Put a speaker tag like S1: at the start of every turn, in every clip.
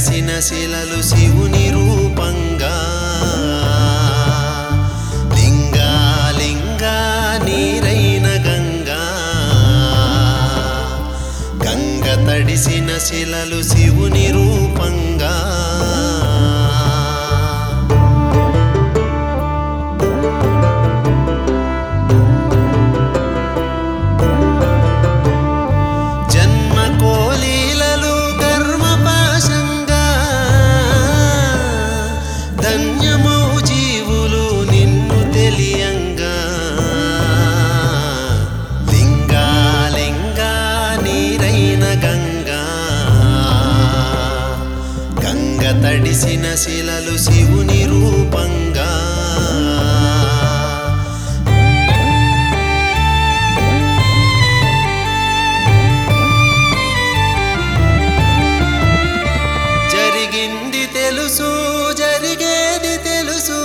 S1: తడిసిన శిలలు శివుని రూపంగా లింగా లింగా నీరైన గంగా గంగ తడిసిన శిలలు శివుని రూపంగా జన్మ కోలీలలు కర్మ పాశంగా ధన్యమౌ జీవులు నిన్ను తెలియంగా లింగా లింగా నీరైన గంగా గంగ తడిసిన శిలలు శివుని రూపంగా జరిగింది తెలుసు జరిగేది తెలుసు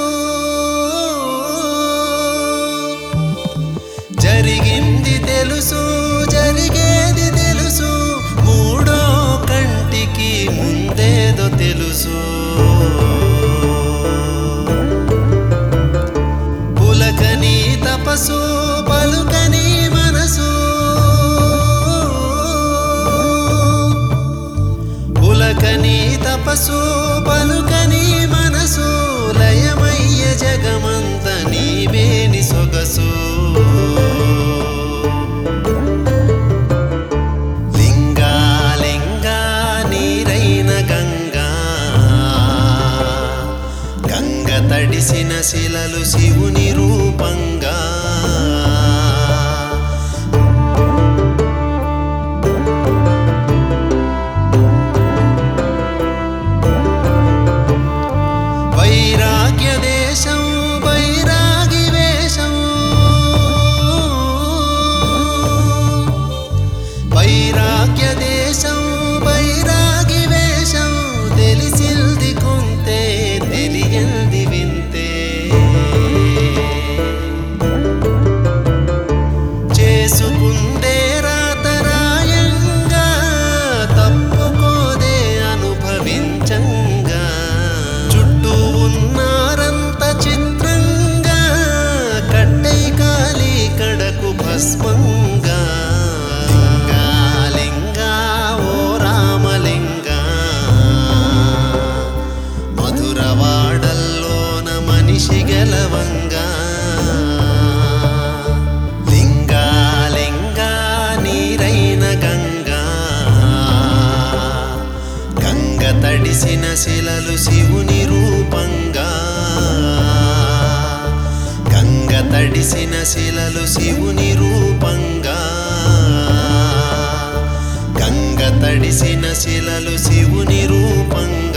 S1: జరిగింది తెలుసు జరిగేది తెలుసు మూడో కంటికి ముందేదో తెలుసు పులకని తపసు పలుకని మనసు పులకని తపసు పలుకని మనసు లయమయ్య జగమంత నీవేని సొగసు లింగా లింగా నీరైన గంగా గంగ తడిసిన శిలలు శివుని రూపంగా వైరాగ్య దేశం వైరాగి వేషం వైరాగ్య దేశం వైరాగి వేషం తెలిసిల్ది కొంతే తెలియంది వింతే చేసుకుందే రాతరాయంగా తప్పుకోదే అనుభవించంగా చుట్టూ ఉన్నారంత చిత్రంగా కట్టై కాలి కడకు భస్మంగా లింగా లింగా ఓ రామలింగా మధురవాడల్లోన మనిషి గెలవంగా లింగా లింగా నీరైన గంగా గంగ తడిసిన శిలలు శివుని రూపంగా గంగ తడిసిన శిలలు శివుని రూపంగా గంగ తడిసిన శిలలు శివుని రూపంగా